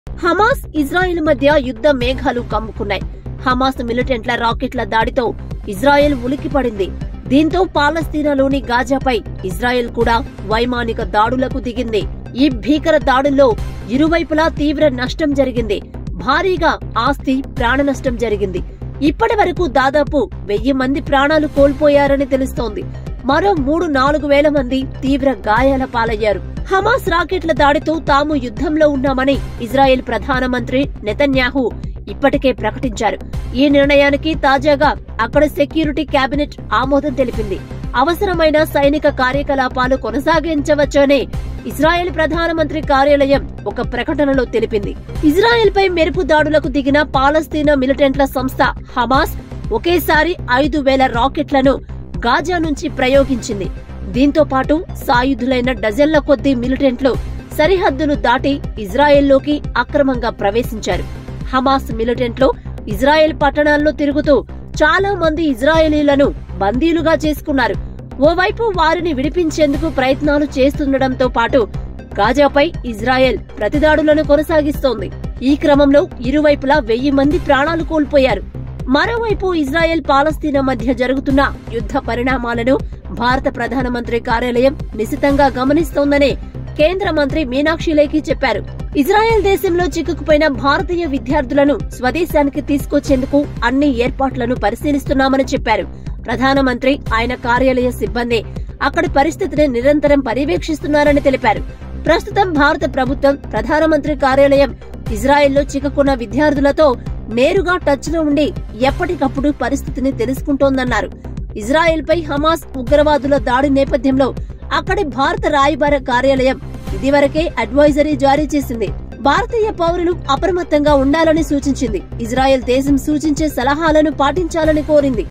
Hamas Israel మధ్య యుద్ధ మేఘాలు కమ్ముకున్నాయి హమాస్ మిలిటెంట్ల రాకెట్ల దాడితో ఇజ్రాయెల్ ఉలిక్కిపడింది దీంతో పాలస్తీనాలోని గాజాపై ఇజ్రాయెల్ కూడా వైమానిక దాడులకు దిగింది ఈ భీకర దాడుల్లో ఇరువైపులా తీవ్ర నష్టం జరిగింది భారీగా ఆస్తి ప్రాణ నష్టం జరిగింది ఇప్పటి వరకు దాదాపు వెయ్యి మంది ప్రాణాలు కోల్పోయారని తెలుస్తోంది మరో మూడు నాలుగు వేల మంది తీవ్ర గాయాల పాలయ్యారు హమాస్ రాకెట్ల దాడితో తాము యుద్ధంలో ఉన్నామని ఇజ్రాయెల్ ప్రధానమంత్రి నెతన్యాహు ఇప్పటికే ప్రకటించారు ఈ నిర్ణయానికి తాజాగా అక్కడ సెక్యూరిటీ కేబినెట్ ఆమోదం తెలిపింది అవసరమైన సైనిక కార్యకలాపాలు కొనసాగించవచ్చనే ఇజ్రాయెల్ ప్రధానమంత్రి కార్యాలయం ఒక ప్రకటనలో తెలిపింది ఇజ్రాయెల్ పై మెరుపు దాడులకు దిగిన పాలస్తీనా మిలిటెంట్ల సంస్థ హమాస్ ఒకేసారి ఐదు వేల రాకెట్లను గాజా నుంచి ప్రయోగించింది దీంతో పాటు సాయుధులైన డజన్ల కొద్దీ మిలిటెంట్లు సరిహద్దును దాటి ఇజ్రాయెల్లోకి అక్రమంగా ప్రవేశించారు హమాస్ మిలిటెంట్లు ఇజ్రాయెల్ పట్టణాల్లో తిరుగుతూ చాలా మంది ఇజ్రాయేలీలను బందీలుగా చేసుకున్నారు ఓవైపు వారిని విడిపించేందుకు ప్రయత్నాలు చేస్తుండటంతో పాటు గాజాపై ఇజ్రాయెల్ ప్రతిదాడులను కొనసాగిస్తోంది ఈ క్రమంలో ఇరువైపులా వెయ్యి మంది ప్రాణాలు కోల్పోయారు మరోవైపు ఇజ్రాయెల్ పాలస్తీనా మధ్య జరుగుతున్న యుద్ధ పరిణామాలను భారత ప్రధానమంత్రి కార్యాలయం నిశితంగా గమనిస్తోందని కేంద్ర మంత్రి మీనాక్షి లేఖి చెప్పారు ఇజ్రాయెల్ దేశంలో చిక్కుకుపోయిన భారతీయ విద్యార్థులను స్వదేశానికి తీసుకొచ్చేందుకు అన్ని ఏర్పాట్లను పరిశీలిస్తున్నామని చెప్పారు ప్రధానమంత్రి ఆయన కార్యాలయ సిబ్బంది అక్కడి పరిస్థితిని నిరంతరం పర్యవేక్షిస్తున్నారని తెలిపారు ప్రస్తుతం భారత ప్రభుత్వం ప్రధానమంత్రి కార్యాలయం ఇజ్రాయెల్లో చిక్కుకున్న విద్యార్థులతో నేరుగా టచ్ లో ఉండి ఎప్పటికప్పుడు పరిస్థితిని తెలుసుకుంటోందన్నారు ఇజ్రాయెల్పై హమాస్ ఉగ్రవాదుల దాడి నేపథ్యంలో అక్కడి భారత రాయబార కార్యాలయం ఇదివరకే అడ్వైజరీ జారీ చేసింది భారతీయ పౌరులు అప్రమత్తంగా ఉండాలని సూచించింది ఇజ్రాయెల్ దేశం సూచించే సలహాలను పాటించాలని కోరింది